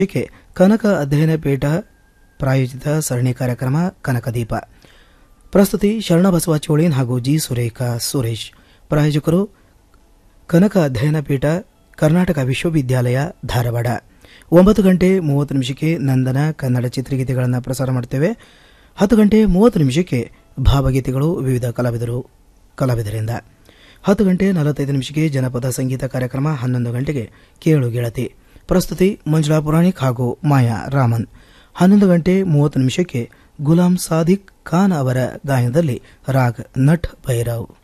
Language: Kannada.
ಹೀಗೆ ಕನಕ ಅಧ್ಯಯನ ಪೀಠ ಪ್ರಾಯೋಜಿತ ಸರಣಿ ಕಾರ್ಯಕ್ರಮ ಕನಕದೀಪ ಪ್ರಸ್ತುತಿ ಶರಣಬಸವ ಚೋಳಿನ್ ಹಾಗೂ ಜಿ ಸುರೇಖಾ ಸುರೇಶ್ ಪ್ರಾಯೋಜಕರು ಕನಕ ಅಧ್ಯಯನ ಪೀಠ ಕರ್ನಾಟಕ ವಿಶ್ವವಿದ್ಯಾಲಯ ಧಾರವಾಡ ಒಂಬತ್ತು ಗಂಟೆ ಮೂವತ್ತು ನಿಮಿಷಕ್ಕೆ ನಂದನ ಕನ್ನಡ ಚಿತ್ರಗೀತೆಗಳನ್ನು ಪ್ರಸಾರ ಮಾಡ್ತೇವೆ ಹತ್ತು ಗಂಟೆ ಮೂವತ್ತು ನಿಮಿಷಕ್ಕೆ ಭಾವಗೀತೆಗಳು ವಿವಿಧ ಕಲಾವಿದರು ಕಲಾವಿದರಿಂದ ಹತ್ತು ಗಂಟೆ ನಲವತ್ತೈದು ನಿಮಿಷಕ್ಕೆ ಜನಪದ ಸಂಗೀತ ಕಾರ್ಯಕ್ರಮ ಹನ್ನೊಂದು ಗಂಟೆಗೆ ಕೇಳು ಗೆಳತಿ ಪ್ರಸ್ತುತಿ ಮಂಜುಳಾ ಪುರಾಣಿಕ್ ಹಾಗೂ ಮಾಯಾ ರಾಮನ್ ಹನ್ನೊಂದು ಗಂಟೆ ಮೂವತ್ತು ನಿಮಿಷಕ್ಕೆ ಗುಲಾಂ ಸಾದಿಕ್ ಖಾನ್ ಅವರ ಗಾಯನದಲ್ಲಿ ರಾಗ್ ನಟ್ ಭೈರವ್